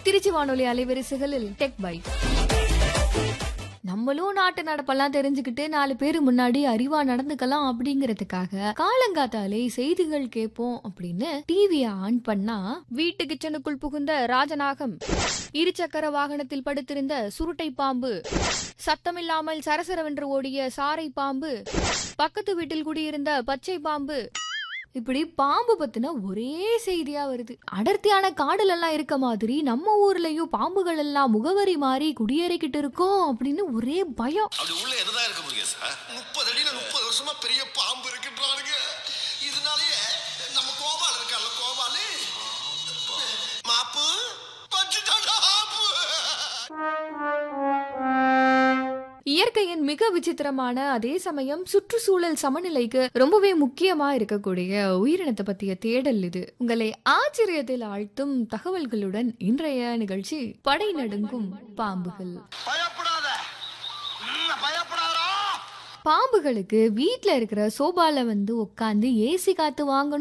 திருச்சி வானொலி அலைவரிசைகளில் tech byte நம்மளும் நாட்டு நடப்பெல்லாம் தெரிஞ்சுக்கிட்டு நாலு பேர் முன்னாடி அறிவா நடந்துக்கலாம் அப்படிங்கறதுக்காக காலங்காத்தாலே செய்திகள் கேட்போம் அப்படின்னு டிவிய ஆன் பண்ணா வீட்டு கிச்சனுக்குள் புகுந்த ராஜநாகம் இருசக்கர வாகனத்தில் படுத்திருந்த சுருட்டை பாம்பு சத்தமில்லாமல் சரசரவென்று ஓடிய சாரை பாம்பு பக்கத்து வீட்டில் குடியிருந்த பச்சை பாம்பு இப்படி பாம்பு பத்தின ஒரே செய்தியா வருது அடர்த்தியான காடுல எல்லாம் இருக்க மாதிரி நம்ம ஊர்லயும் பாம்புகள் எல்லாம் முகவரி மாறி குடியேறிக்கிட்டு இருக்கோம் அப்படின்னு ஒரே பயம் அப்படி உள்ள என்னதான் இருக்க முடியும் சார் முப்பது அடியில முப்பது வருஷமா பெரிய பாம்பு இருக்குன்றானுங்க இதனாலயே நம்ம கோபால் இருக்கான்ல கோபாலு மாப்பு பச்சுட்டாடா ஆப்பு இயற்கையின் மிக விசித்திரமான அதே சமயம் சுற்றுச்சூழல் சமநிலைக்கு ரொம்பவே முக்கியமா இருக்கக்கூடிய உயிரினத்தை பத்திய தேடல் இது உங்களை ஆச்சரியத்தில் ஆழ்த்தும் தகவல்களுடன் இன்றைய நிகழ்ச்சி படை நடுங்கும் பாம்புகள் பயப்படாத ம், பயப்படாதடா பாம்புகளுக்கு வீட்ல இருக்கிற சோபால வந்து உட்காந்து ஏசி காத்து வாங்கணும்